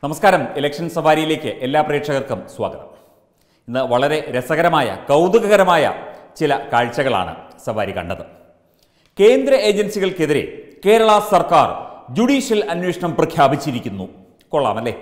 നമസ്കാരം ഇലക്ഷൻ സവാരിയിലേക്ക് എല്ലാ പ്രേക്ഷകർക്കും സ്വാഗതം ഇന്ന് വളരെ രസകരമായ കൗതുകകരമായ ചില കാഴ്ചകളാണ് സവാരി കണ്ടത് കേന്ദ്ര ഏജൻസികൾക്കെതിരെ കേരള സർക്കാർ ജുഡീഷ്യൽ അന്വേഷണം പ്രഖ്യാപിച്ചിരിക്കുന്നു കൊള്ളാമല്ലേ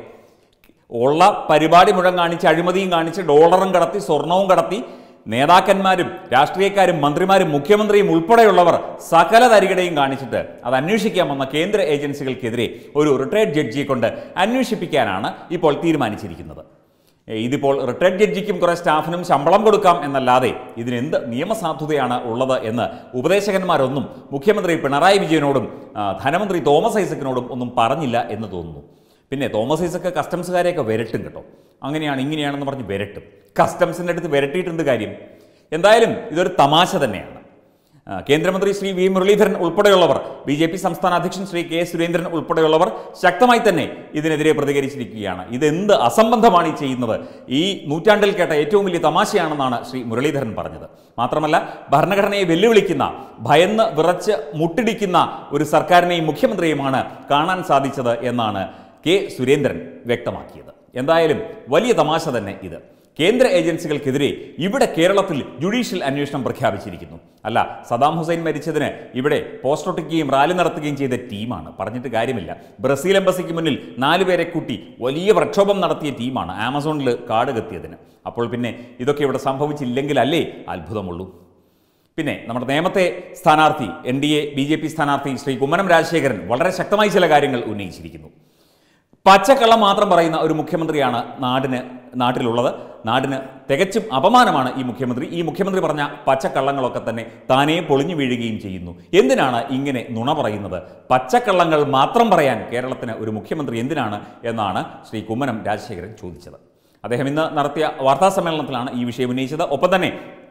ഉള്ള പരിപാടി മുഴുവൻ കാണിച്ച് അഴിമതിയും കാണിച്ച് ഡോളറും കടത്തി സ്വർണവും കടത്തി നേതാക്കന്മാരും രാഷ്ട്രീയക്കാരും മന്ത്രിമാരും മുഖ്യമന്ത്രിയും ഉൾപ്പെടെയുള്ളവർ സകല തരികടയും കാണിച്ചിട്ട് അത് അന്വേഷിക്കാൻ വന്ന കേന്ദ്ര ഏജൻസികൾക്കെതിരെ ഒരു റിട്ടയർഡ് ജഡ്ജിയെ കൊണ്ട് അന്വേഷിപ്പിക്കാനാണ് ഇപ്പോൾ തീരുമാനിച്ചിരിക്കുന്നത് ഏ, ഇതിപ്പോൾ റിട്ടയർഡ് ജഡ്ജിക്കും കുറേ സ്റ്റാഫിനും ശമ്പളം കൊടുക്കാം എന്നല്ലാതെ ഇതിനെന്ത് നിയമസാധുതയാണ് ഉള്ളത് എന്ന് ഉപദേശകന്മാരൊന്നും മുഖ്യമന്ത്രി പിണറായി വിജയനോടും ആ, ധനമന്ത്രി തോമസ് ഐസക്കിനോടും ഒന്നും പറഞ്ഞില്ല എന്ന് തോന്നുന്നു പിന്നെ തോമസ് ഐസക്ക് കസ്റ്റംസുകാരെയൊക്കെ വിരട്ടും കേട്ടോ അങ്ങനെയാണ് ഇങ്ങനെയാണെന്ന് പറഞ്ഞ് വിരട്ടും കസ്റ്റംസിൻ്റെ അടുത്ത് വിരട്ടിയിട്ടുണ്ട് കാര്യം എന്തായാലും ഇതൊരു തമാശ തന്നെയാണ് ആ, കേന്ദ്രമന്ത്രി ശ്രീ വി മുരളീധരൻ ഉൾപ്പെടെയുള്ളവർ ബി ജെ പി സംസ്ഥാന അധ്യക്ഷൻ ശ്രീ കെ സുരേന്ദ്രൻ ഉൾപ്പെടെയുള്ളവർ ശക്തമായി തന്നെ ഇതിനെതിരെ പ്രതികരിച്ചിരിക്കുകയാണ് ഇതെന്ത് അസംബന്ധമാണ് ഈ ചെയ്യുന്നത് ഈ നൂറ്റാണ്ടിൽ കേട്ട ഏറ്റവും വലിയ തമാശയാണെന്നാണ് ശ്രീ മുരളീധരൻ പറഞ്ഞത് മാത്രമല്ല ഭരണഘടനയെ വെല്ലുവിളിക്കുന്ന ഭയന്ന് വിറച്ച് മുട്ടിടിക്കുന്ന ഒരു സർക്കാരിനെയും മുഖ്യമന്ത്രിയുമാണ് കാണാൻ സാധിച്ചത് എന്നാണ് കെ സുരേന്ദ്രൻ വ്യക്തമാക്കിയത് എന്തായാലും വലിയ തമാശ തന്നെ ഇത് കേന്ദ്ര ഏജൻസികൾക്കെതിരെ ഇവിടെ കേരളത്തിൽ ജുഡീഷ്യൽ അന്വേഷണം പ്രഖ്യാപിച്ചിരിക്കുന്നു അല്ല സദാം ഹുസൈൻ മരിച്ചതിന് ഇവിടെ പോസ്റ്റർ ഒട്ടിക്കുകയും റാലി നടത്തുകയും ചെയ്ത ടീമാണ് പറഞ്ഞിട്ട് കാര്യമില്ല ബ്രസീൽ എംബസിക്ക് മുന്നിൽ നാലുപേരെ കൂട്ടി വലിയ പ്രക്ഷോഭം നടത്തിയ ടീമാണ് ആമസോണിൽ കാട് കത്തിയതിന് അപ്പോൾ പിന്നെ ഇതൊക്കെ ഇവിടെ സംഭവിച്ചില്ലെങ്കിലല്ലേ അത്ഭുതമുള്ളൂ പിന്നെ നമ്മുടെ നേമത്തെ സ്ഥാനാർത്ഥി N D A B J P സ്ഥാനാർത്ഥി ശ്രീ കുമ്മനം രാജശേഖരൻ വളരെ ശക്തമായി ചില കാര്യങ്ങൾ ഉന്നയിച്ചിരിക്കുന്നു പച്ചക്കള്ളം മാത്രം പറയുന്ന ഒരു മുഖ്യമന്ത്രിയാണ് നാടിന് നാട്ടിലുള്ളത് നാടിന് തികച്ചും അപമാനമാണ് ഈ മുഖ്യമന്ത്രി ഈ മുഖ്യമന്ത്രി പറഞ്ഞ പച്ചക്കള്ളങ്ങളൊക്കെ തന്നെ താനേ പൊളിഞ്ഞു വീഴുകയും ചെയ്യുന്നു എന്തിനാണ് ഇങ്ങനെ നുണ പറയുന്നത് പച്ചക്കള്ളങ്ങൾ മാത്രം പറയാൻ കേരളത്തിന് ഒരു മുഖ്യമന്ത്രി എന്തിനാണ് എന്നാണ് ശ്രീ കുമ്മനം രാജശേഖരൻ ചോദിച്ചത് അദ്ദേഹം ഇന്ന് നടത്തിയ വാർത്താ സമ്മേളനത്തിലാണ് ഈ വിഷയം ഉന്നയിച്ചത് ഒപ്പം തന്നെ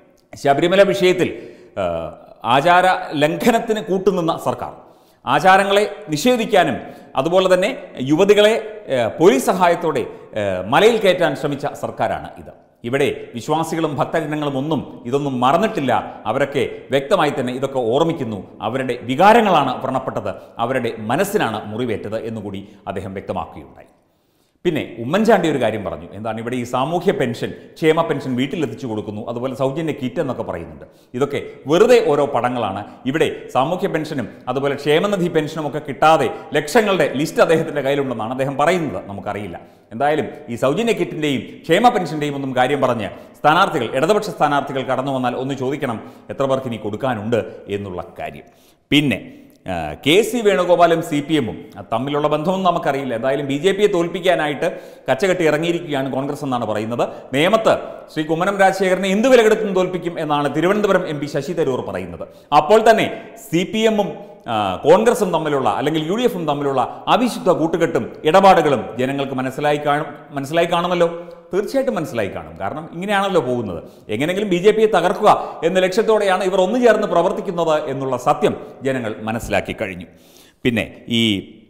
ശബരിമല വിഷയത്തിൽ ആ, ആചാര ലംഘനത്തിന് കൂട്ടുനിന്ന സർക്കാർ ആചാരങ്ങളെ നിഷേധിക്കാനും അതുപോലെ തന്നെ യുവതികളെ ഏഹ്, പോലീസ് സഹായത്തോടെ ഏഹ്, മലയിൽ കയറ്റാൻ ശ്രമിച്ച സർക്കാരാണ് ഇത് ഇവിടെ വിശ്വാസികളും ഭക്തജനങ്ങളും ഒന്നും ഇതൊന്നും മറന്നിട്ടില്ല അവരൊക്കെ വ്യക്തമായി തന്നെ ഇതൊക്കെ ഓർമ്മിക്കുന്നു അവരുടെ വികാരങ്ങളാണ് വ്രണപ്പെട്ടത് അവരുടെ മനസ്സിനാണ് മുറിവേറ്റത് എന്നുകൂടി അദ്ദേഹം വ്യക്തമാക്കുകയുണ്ടായി പിന്നെ ഉമ്മൻചാണ്ടി ഒരു കാര്യം പറഞ്ഞു എന്താണ് ഇവിടെ ഈ സാമൂഹ്യ പെൻഷൻ ക്ഷേമ പെൻഷൻ വീട്ടിലെത്തിച്ചു കൊടുക്കുന്നു അതുപോലെ സൗജന്യ കിറ്റ് എന്നൊക്കെ പറയുന്നുണ്ട് ഇതൊക്കെ വെറുതെ ഓരോ പടങ്ങളാണ് ഇവിടെ സാമൂഹ്യ പെൻഷനും അതുപോലെ ക്ഷേമനിധി പെൻഷനും ഒക്കെ കിട്ടാതെ ലക്ഷങ്ങളുടെ ലിസ്റ്റ് അദ്ദേഹത്തിൻ്റെ കയ്യിലുണ്ടെന്നാണ് അദ്ദേഹം പറയുന്നത് നമുക്കറിയില്ല എന്തായാലും ഈ സൗജന്യ കിറ്റിൻ്റെയും ക്ഷേമ പെൻഷൻ്റെയും ഒന്നും കാര്യം പറഞ്ഞ് സ്ഥാനാർത്ഥികൾ ഇടതുപക്ഷ സ്ഥാനാർത്ഥികൾ കടന്നു വന്നാൽ ഒന്ന് ചോദിക്കണം എത്ര പേർക്ക് ഇനി കൊടുക്കാനുണ്ട് എന്നുള്ള കാര്യം പിന്നെ ആ, കെ സി വേണുഗോപാലും സി പി എമ്മും തമ്മിലുള്ള ബന്ധമൊന്നും നമുക്കറിയില്ല എന്തായാലും ബി ജെ പിയെ തോൽപ്പിക്കാനായിട്ട് കച്ചകെട്ടി ഇറങ്ങിയിരിക്കുകയാണ് കോൺഗ്രസ് എന്നാണ് പറയുന്നത് നേമത്ത് ശ്രീ കുമ്മനം രാജശേഖരനെ എന്ത് വിലക്കെടുത്തും തോൽപ്പിക്കും എന്നാണ് തിരുവനന്തപുരം എം പി ശശി തരൂർ പറയുന്നത് അപ്പോൾ തന്നെ സി പി എമ്മും കോൺഗ്രസും തമ്മിലുള്ള അല്ലെങ്കിൽ യു ഡി എഫും തമ്മിലുള്ള അവിശുദ്ധ കൂട്ടുകെട്ടും ഇടപാടുകളും ജനങ്ങൾക്ക് മനസ്സിലായി കാണും മനസ്സിലായി കാണുമല്ലോ തീർച്ചയായിട്ടും മനസ്സിലായി കാണും കാരണം ഇങ്ങനെയാണല്ലോ പോകുന്നത് എങ്ങനെയെങ്കിലും ബി ജെ പിയെ തകർക്കുക എന്ന ലക്ഷ്യത്തോടെയാണ് ഇവർ ഒന്നു ചേർന്ന് പ്രവർത്തിക്കുന്നത് എന്നുള്ള സത്യം ജനങ്ങൾ മനസ്സിലാക്കി കഴിഞ്ഞു പിന്നെ ഈ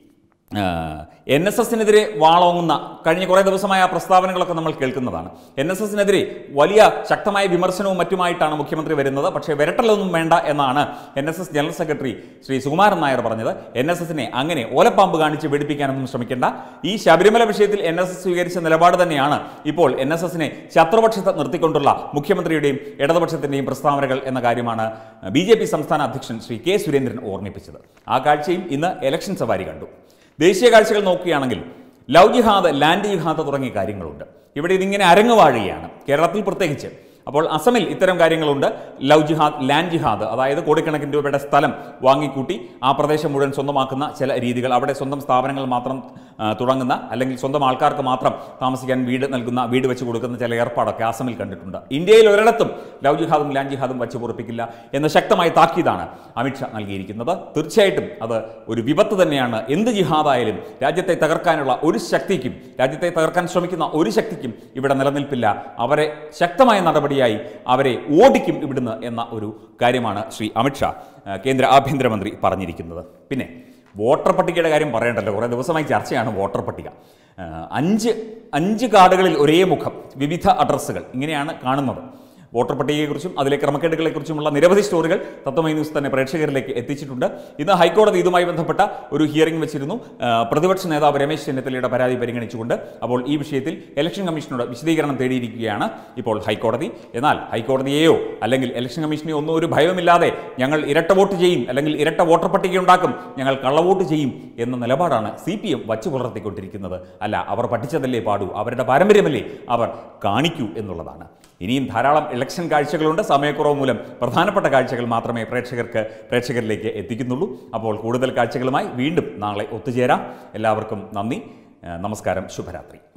എൻ എസ് എസിനെതിരെ വാളോങ്ങുന്ന കഴിഞ്ഞ കുറേ ദിവസമായ ആ പ്രസ്താവനകളൊക്കെ നമ്മൾ കേൾക്കുന്നതാണ് എൻ എസ് എസിനെതിരെ വലിയ ശക്തമായ വിമർശനവും മറ്റുമായിട്ടാണ് മുഖ്യമന്ത്രി വരുന്നത് പക്ഷേ വിരട്ടലൊന്നും വേണ്ട എന്നാണ് N S S general secretary Shri Sukumaran Nair പറഞ്ഞത് എൻ എസ് എസിനെ അങ്ങനെ ഓലപ്പാമ്പ് കാണിച്ച് വെടിപ്പിക്കാനൊന്നും ശ്രമിക്കേണ്ട ഈ ശബരിമല വിഷയത്തിൽ എൻ എസ് എസ് സ്വീകരിച്ച നിലപാട് തന്നെയാണ് ഇപ്പോൾ എൻ എസ് എസിനെ ശത്രുപക്ഷത്ത് നിർത്തിക്കൊണ്ടുള്ള മുഖ്യമന്ത്രിയുടെയും ഇടതുപക്ഷത്തിൻ്റെയും പ്രസ്താവനകൾ എന്ന കാര്യമാണ് ബി ജെ പി സംസ്ഥാന അധ്യക്ഷൻ ശ്രീ കെ സുരേന്ദ്രൻ ഓർമ്മിപ്പിച്ചത് ആ കാഴ്ചയും ഇന്ന് ഇലക്ഷൻ സവാരി കണ്ടു ദേശീയ കാഴ്ചകൾ നോക്കുകയാണെങ്കിൽ ലവ് ജിഹാദ് ലാൻഡ് ജിഹാദ് തുടങ്ങിയ കാര്യങ്ങളുണ്ട് ഇവിടെ ഇതിങ്ങനെ അരങ്ങുവാഴുകയാണ് കേരളത്തിൽ പ്രത്യേകിച്ച് അപ്പോൾ അസമിൽ ഇത്തരം കാര്യങ്ങളുണ്ട് ലവ് ജിഹാദ് ലാൻഡ് ജിഹാദ് അതായത് കോടിക്കണക്കിന് രൂപയുടെ സ്ഥലം വാങ്ങിക്കൂട്ടി ആ പ്രദേശം മുഴുവൻ സ്വന്തമാക്കുന്ന ചില രീതികൾ അവിടെ സ്വന്തം സ്ഥാപനങ്ങൾ മാത്രം ആ, തുടങ്ങുന്ന അല്ലെങ്കിൽ സ്വന്തം ആൾക്കാർക്ക് മാത്രം താമസിക്കാൻ വീട് നൽകുന്ന വീട് വെച്ച് കൊടുക്കുന്ന ചില ഏർപ്പാടൊക്കെ അസമിൽ കണ്ടിട്ടുണ്ട് ഇന്ത്യയിൽ ഒരിടത്തും ലവ് ജിഹാദും ലാൻഡ് ജിഹാദും വച്ച് പൊറപ്പിക്കില്ല എന്ന ശക്തമായ താക്കീതാണ് അമിത്ഷാ നൽകിയിരിക്കുന്നത് തീർച്ചയായിട്ടും അത് ഒരു വിപത്ത് തന്നെയാണ് എന്ത് ജിഹാദായാലും രാജ്യത്തെ തകർക്കാനുള്ള ഒരു ശക്തിക്കും രാജ്യത്തെ തകർക്കാൻ ശ്രമിക്കുന്ന ഒരു ശക്തിക്കും ഇവിടെ നിലനിൽപ്പില്ല അവരെ ശക്തമായ നടപടിയായി അവരെ ഓടിക്കും ഇവിടുന്ന് എന്ന ഒരു കാര്യമാണ് ശ്രീ അമിത്ഷാ ആ, കേന്ദ്ര ആഭ്യന്തരമന്ത്രി പറഞ്ഞിരിക്കുന്നത് പിന്നെ വോട്ടർ പട്ടികയുടെ കാര്യം പറയണ്ടല്ലോ കുറേ ദിവസമായി ചർച്ചയാണ് വോട്ടർ പട്ടിക ആ, അഞ്ച് അഞ്ച് കാർഡുകളിൽ ഒരേ മുഖം വിവിധ അഡ്രസ്സുകൾ ഇങ്ങനെയാണ് കാണുന്നത് വോട്ടർ പട്ടികയെക്കുറിച്ചും അതിലെ ക്രമക്കേടുകളെക്കുറിച്ചുമുള്ള നിരവധി സ്റ്റോറികൾ തത്വമൈ ന്യൂസ് തന്നെ പ്രേക്ഷകരിലേക്ക് എത്തിച്ചിട്ടുണ്ട് ഇന്ന് ഹൈക്കോടതി ഇതുമായി ബന്ധപ്പെട്ട ഒരു ഹിയറിംഗ് വെച്ചിരുന്നു ആ, പ്രതിപക്ഷ നേതാവ് രമേശ് ചെന്നിത്തലയുടെ പരാതി പരിഗണിച്ചുകൊണ്ട് അപ്പോൾ ഈ വിഷയത്തിൽ ഇലക്ഷൻ കമ്മീഷനോട് വിശദീകരണം തേടിയിരിക്കുകയാണ് ഇപ്പോൾ ഹൈക്കോടതി എന്നാൽ ഹൈക്കോടതിയെയോ അല്ലെങ്കിൽ ഇലക്ഷൻ കമ്മീഷനെയോ ഒന്നും ഒരു ഭയവുമില്ലാതെ ഞങ്ങൾ ഇരട്ട വോട്ട് ചെയ്യും അല്ലെങ്കിൽ ഇരട്ട വോട്ടർ പട്ടിക ഉണ്ടാക്കും ഞങ്ങൾ കള്ളവോട്ട് ചെയ്യും എന്ന നിലപാടാണ് സി പി എം വച്ചു പുലർത്തിക്കൊണ്ടിരിക്കുന്നത് അല്ല അവർ പഠിച്ചതല്ലേ പാടൂ അവരുടെ പാരമ്പര്യമല്ലേ അവർ കാണിക്കൂ എന്നുള്ളതാണ് ഇനിയും ധാരാളം ഇലക്ഷൻ കാഴ്ചകളുണ്ട് സമയക്കുറവ് മൂലം പ്രധാനപ്പെട്ട കാഴ്ചകൾ മാത്രമേ പ്രേക്ഷകർക്ക് പ്രേക്ഷകരിലേക്ക് എത്തിക്കുന്നുള്ളൂ അപ്പോൾ കൂടുതൽ കാഴ്ചകളുമായി വീണ്ടും നാളെ ഒത്തുചേരാം എല്ലാവർക്കും നന്ദി ഏഹ് നമസ്കാരം ശുഭരാത്രി